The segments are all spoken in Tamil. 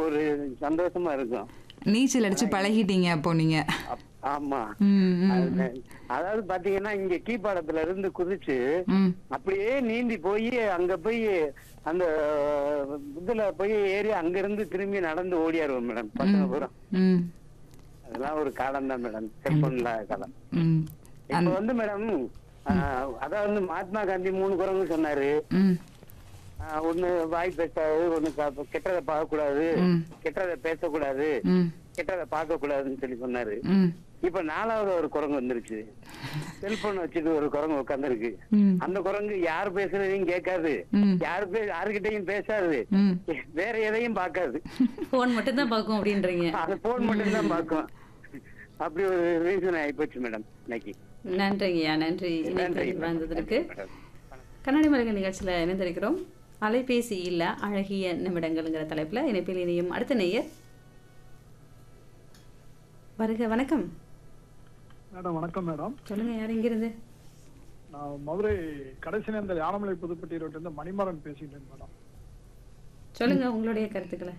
ஒரு சந்தோஷமா இருக்கும் நீச்சல் அடிச்சு பழகிட்டீங்க அப்போ நீங்க அப்- ஆமா ம், ம், அது- அதாவது பாத்தீங்கன்னா இங்க கீழ்ப்பாடத்துல இருந்து குதிச்சு ம். அப்படியே நீந்தி போய் அங்க போய் அந்த இதுல போய் ஏறி அங்க இருந்து திரும்பி நடந்து ஓடியாருவோம் மேடம் பசங்க பூரா ம், அதெல்லாம் ஒரு காலம் தான் மேடம் செல்போன்ல காலம் ம், இப்ப வந்து மேடம் ஆஹ், அதான் வந்து மகாத்மா காந்தி மூணு குரங்கு சொன்னாரு ம், ஆஹ், ஒண்ணு வாய் பேசாது ஒண்ணு க- கெட்டதை பார்க்க கூடாது ம், கெட்டதை பேசக்கூடாது ம், கெட்டதை பார்க்க கூடாதுன்னு சொல்லி சொன்னாரு ம், இப்ப நாலாவது ஒரு குரங்கு வந்துருச்சு செல்போன் வச்சுட்டு ஒரு குரங்கு உட்காந்துருக்கு ம், அந்த குரங்கு யார் பேசுறதையும் கேட்காது ம், யாரு பே யாருகிட்டயும் பேசாது ம். வேற எதையும் பார்க்காது போன் மட்டும் தான் பார்க்கும் அப்படின்றீங்க அது போன் மட்டும் தான் பார்க்கும் அப்படி ஒரு ரீசன் ஆயிப்போச்சு மேடம் இன்னைக்கு நன்றிங்கய்யா நன்றி நன்றி இணைப்பில் வந்ததற்கு மேடம். கண்ணாடி மலர்கள் நிகழ்ச்சியில் இணைந்திருக்கிறோம் அலைபேசி இல்ல அழகிய நிமிடங்கள்ங்கிற தலைப்பில் இணைப்பில் இணையும் அடுத்த நேயர் வருக வணக்கம் மேடம் வணக்கம் மேடம் சொல்லுங்க யார் இங்கிருந்து நான் மதுரை கடைசி நேரத்தில் யானமலை புதுப்பட்டி ரோட்டிலிருந்து மணிமாறன் பேசிட்டேன் மேடம் சொல்லுங்க உங்களுடைய கருத்துக்களை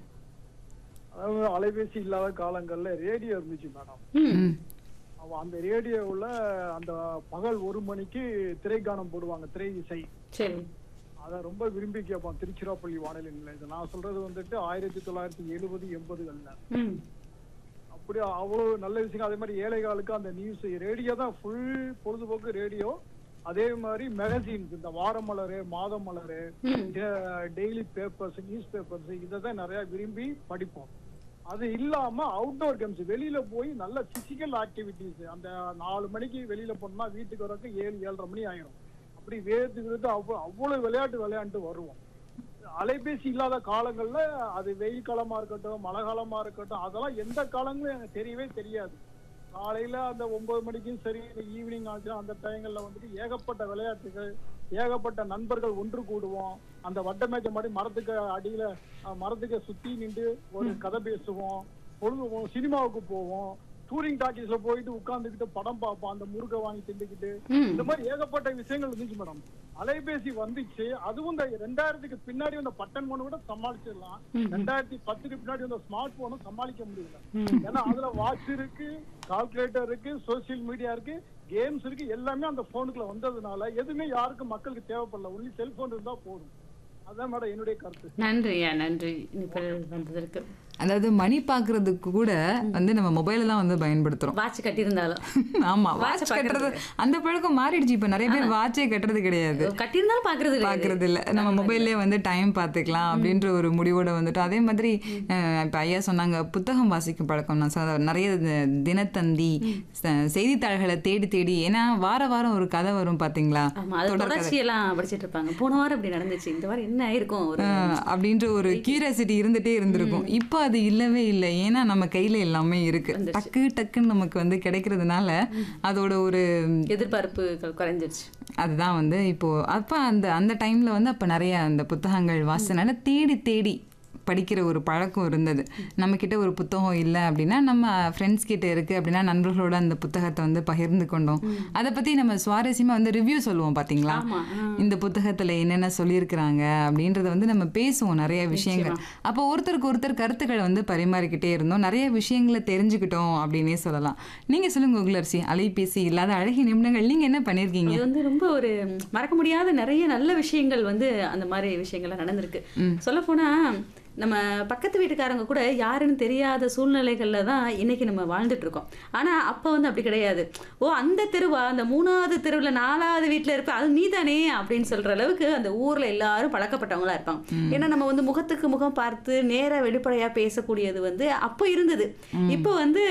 அதாவது அலைபேசி இல்லாத காலங்கள்ல ரேடியோ இருந்துச்சு மேடம் ம் ம், அவ அந்த ரேடியோவுல அந்த பகல் ஒரு மணிக்கு திரைக்கானம் போடுவாங்க திரை இசை சரி அதை ரொம்ப விரும்பி கேட்பான் திருச்சிராப்பள்ளி வானொலி நிலையத்தில் நான் சொல்றது வந்துட்டு ஆயிரத்தி தொள்ளாயிரத்தி எழுபது எண்பதுகள்ல ம் அப்படி அவ்வளவு நல்ல விஷயம் அதே மாதிரி ஏழைகளுக்கு அந்த நியூஸ் ரேடியோ தான் ஃபுல் பொழுதுபோக்கு ரேடியோ அதே மாதிரி மெகசின்ஸ் இந்த வாரமலரு மாதமலரு ம் டெய்லி பேப்பர்ஸ் நியூஸ் பேப்பர்ஸ் இதை தான் நிறைய விரும்பி படிப்போம் அது இல்லாம அவுட்டோர் கேம்ஸ் வெளியில போய் நல்ல பிசிக்கல் ஆக்டிவிட்டிஸ் அந்த நாலு மணிக்கு வெளியில போனோம்னா வீட்டுக்கு வரக்கு ஏழு ஏழரை மணி ஆயிரும் அப்படி வேர்த்து வேர்த்து அவ்வளவு அவ்வளவு விளையாட்டு விளையாண்டு வருவோம் அலைபேசி இல்லாத காலங்கள்ல அது வெயில் காலமா இருக்கட்டும் மழை காலமா இருக்கட்டும் அதெல்லாம் எந்த காலங்களும் எனக்கு தெரியவே தெரியாது காலையில அந்த ஒன்பது மணிக்கும் சரி ஈவினிங் ஆச்சு அந்த டைங்கள்ல வந்துட்டு ஏகப்பட்ட விளையாட்டுகள் ஏகப்பட்ட நண்பர்கள் ஒன்று கூடுவோம் அந்த வட்டமேஜ மாதிரி மரத்துக்கு அடியில அஹ், மரத்துக்கு சுத்தி நின்று ஒரு கதை பேசுவோம் பொழுது சினிமாவுக்கு போவோம் டூரிங் டாக்கீஸ்ல போயிட்டு உட்கார்ந்துக்கிட்டு படம் பார்ப்போம் அந்த முருகை வாங்கி திண்டுக்கிட்டு ம் இந்த மாதிரி ஏகப்பட்ட விஷயங்கள் இருந்துச்சு மேடம் அலைபேசி வந்துச்சு அதுவும் இந்த ரெண்டாயிரத்துக்கு பின்னாடி வந்த பட்டன் போனை விட சமாளிச்சிடலாம் ரெண்டாயிரத்தி பத்துக்கு பின்னாடி வந்த ஸ்மார்ட் போனும் சமாளிக்க முடியல ஏன்னா அதுல வாட்ச் இருக்கு கால்குலேட்டர் இருக்கு சோசியல் மீடியா இருக்கு கேம்ஸ் இருக்கு எல்லாமே அந்த போனுக்குள்ள வந்ததுனால எதுவுமே யாருக்கும் மக்களுக்கு தேவைப்படல ஒன்லி செல்போன் இருந்தா போதும் அதான் மேடம் என்னுடைய கருத்து நன்றியா நன்றி இணைப்பில் வந்ததற்கு அதாவது மணி பாக்குறதுக்கு கூட வந்து நம்ம மொபைல தான் வந்து பயன்படுத்துறோம் வாட்ச் கட்டியிருந்தாலும் ஆமா Watch வாட்ச் பார்க்கறது. கட்டுறது அந்த பழக்கம் மாறிடுச்சு இப்ப நிறைய பேர் வாட்சே கட்டுறது கிடையாது கட்டியிருந்தாலும் பார்க்கறது இல்லை பாக்குறது இல்ல நம்ம மொபைல்லே வந்து டைம் பார்த்துக்கலாம் அப்படின்ற ஒரு முடிவோட வந்துட்டு அதே மாதிரி அஹ், இப்ப ஐயா சொன்னாங்க புத்தகம் வாசிக்கும் பழக்கம் நான் சொன்ன நிறைய தி- தினத்தந்தி ச- செய்தித்தாள்களை தேடி தேடி ஏன்னா வார வாரம் ஒரு கதை வரும் பாத்தீங்களா ஆமா அது தொடர்ச்சியெல்லாம் படிச்சிட்டு இருப்பாங்க போன வாரம் இப்படி நடந்துச்சு இந்த வாரம் என்ன ஆயிருக்கும் ஒரு அஹ், அப்படின்ற ஒரு கியூரியாசிட்டி இருந்துட்டே இருந்திருக்கும் இப்போ அது இல்லவே இல்லை ஏன்னா நம்ம கையில எல்லாமே இருக்கு டக்கு டக்குன்னு நமக்கு வந்து கிடைக்கிறதுனால அதோட ஒரு எதிர்பார்ப்புகள் குறைஞ்சிருச்சு அதுதான் வந்து இப்போ அப்போ அந்த அந்த டைம்ல வந்து அப்போ நிறைய அந்த புத்தகங்கள் வாசினால தேடி தேடி படிக்கிற ஒரு பழக்கம் இருந்தது நம்ம கிட்ட ஒரு புத்தகம் இல்லை அப்படின்னா நம்ம ஃப்ரெண்ட்ஸ் கிட்ட இருக்கு அப்படின்னா நண்பர்களோட அந்த புத்தகத்தை வந்து பகிர்ந்து கொண்டோம் அதை பத்தி நம்ம சுவாரஸ்யமா வந்து ரிவ்யூ சொல்லுவோம் பாத்தீங்களா ஆமா ஆ. இந்த புத்தகத்துல என்னென்ன சொல்லியிருக்கிறாங்க அப்படின்றத வந்து நம்ம பேசுவோம் நிறைய விஷயங்கள் அப்போ ஒருத்தருக்கு ஒருத்தர் கருத்துக்களை வந்து பரிமாறிக்கிட்டே இருந்தோம் நிறைய விஷயங்களை தெரிஞ்சுக்கிட்டோம் அப்படின்னே சொல்லலாம் நீங்க சொல்லுங்க உகுலரசி அலைபேசி இல்லாத அழகிய நிமிடங்கள் நீங்க என்ன பண்ணிருக்கீங்க இது வந்து ரொம்ப ஒரு மறக்க முடியாத நிறைய நல்ல விஷயங்கள் வந்து அந்த மாதிரி விஷயங்கள்லாம் நடந்திருக்கு சொல்லப் போனா நம்ம பக்கத்து வீட்டுக்காரங்க கூட யாருன்னு தெரியாத சூழ்நிலைகள்ல தான் இன்னைக்கு நம்ம வாழ்ந்துட்டு இருக்கோம் ஆனா அப்ப வந்து அப்படி கிடையாது ஓ அந்த தெருவா அந்த மூணாவது தெருவுல நாலாவது வீட்டுல இருப்ப அது நீதானே அப்படின்னு சொல்ற அளவுக்கு அந்த ஊர்ல எல்லாரும் பழக்கப்பட்டவங்களா இருப்பாங்க ஏன்னா நம்ம வந்து முகத்துக்கு முகம் பார்த்து நேரா வெளிப்படையா பேசக்கூடியது வந்து அப்போ இருந்தது இப்போ வந்து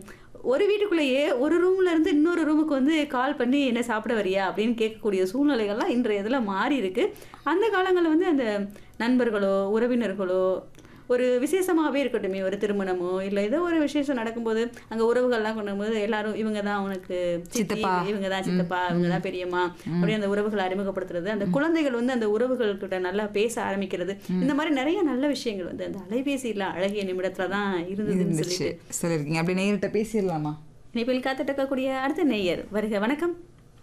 ஒரு வீட்டுக்குள்ளேயே ஒரு ரூம்ல இருந்து இன்னொரு ரூமுக்கு வந்து கால் பண்ணி என்ன சாப்பிட வரியா அப்படின்னு கேட்கக்கூடிய சூழ்நிலைகள்லாம் இன்றைய இதில் மாறி இருக்கு அந்த காலங்களில் வந்து அந்த நண்பர்களோ உறவினர்களோ ஒரு விசேஷமாகவே இருக்கட்டுமே ஒரு திருமணமோ இல்லை ஏதோ ஒரு விசேஷம் நடக்கும்போது அங்கே உறவுகள்லாம் கொண்டு போது எல்லாரும் இவங்க தான் உனக்கு சித்தி, சித்தப்பா. இவங்க தான் சித்தப்பா இவங்க தான் பெரியம்மா அப்படி அந்த உறவுகளை அறிமுகப்படுத்துறது அந்த குழந்தைகள் வந்து அந்த உறவுகள் கிட்ட நல்லா பேச ஆரம்பிக்கிறது இந்த மாதிரி நிறைய நல்ல விஷயங்கள் வந்து அந்த அலைபேசியில் அழகிய நிமிடத்துல தான் இருந்ததுன்னு இருந்துச்சு சொல்லிட்டு சொல்லியிருக்கீங்க அப்படி நேயர்கிட்ட பேசிடலாமா இணைப்பில் காத்துட்டு இருக்கக்கூடிய அடுத்த நேயர் வருக வணக்கம்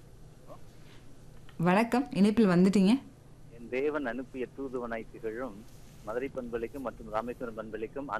வணக்கம் இணைப்பில் வந்துட்டீங்க என் தேவன் அனுப்பிய தூதுவனாய் திகழும் மதுரை பண்பலைக்கும் மற்றும் ராமேஸ்வரம் பண்பலைக்கும்